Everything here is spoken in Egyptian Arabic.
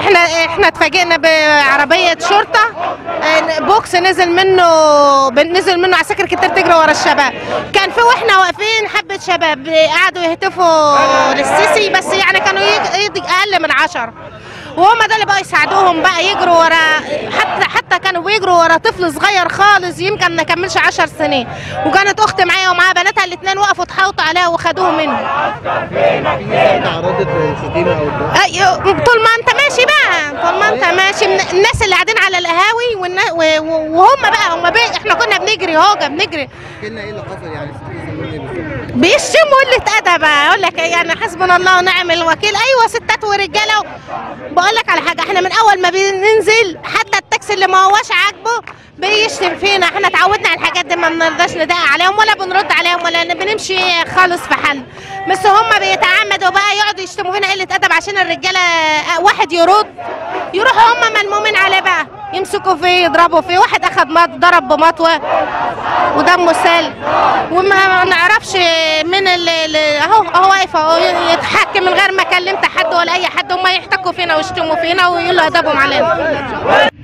احنا احنا اتفاجئنا بعربيه شرطه آه، بوكس نزل منه نزل منه عساكر كتير تجري ورا الشباب كان في واحنا واقفين حبه شباب قعدوا يهتفوا للسيسي بس يعني كانوا يج- يجي اقل من عشرة وهم ده اللي بقى يساعدوهم بقى يجروا ورا حتى حتى كانوا بيجروا ورا طفل صغير خالص يمكن ما كملش 10 سنين وكانت اختي معايا ومعاها بناتها الاثنين وقفوا تحاوطوا عليها وخدوه منه تعرضت لشتيمه او الضرب أي- طول ما انت ماشي بقى طول ما انت ماشي من الناس اللي قاعدين على القهاوي والنا- و- و- وهم بقى هم بي احنا كنا بنجري هوجه بنجري احكي لنا ايه اللي حصل يعني استفزوا مني بالظبط بيشتموا قله ادب اقول لك إيه، يعني حسبنا الله ونعم الوكيل ايوه ستات ورجاله بقول لك على حاجه احنا من اول ما بننزل حتى التاكسي اللي ما هواش عاجبه بيشتم فينا احنا اتعودنا على الحاجات دي ما بنرضاش ندق عليهم ولا بنرد عليهم ولا بنمشي خالص في حل بس هم بيتعمدوا بقى يقعدوا يشتموا فينا قله ادب عشان الرجاله آه، واحد يرد يروحوا هم ملمومين عليه بقى يمسكوا فيه يضربوا فيه واحد اخد مط ضرب بمطوه ودمه سال وما نعرفش مين اللي اللي- اهو اهو واقف اهو يتحكم من غير ما كلمت حد ولا اي حد هم يحتكوا فينا ويشتموا فينا ويقولوا ادبهم علينا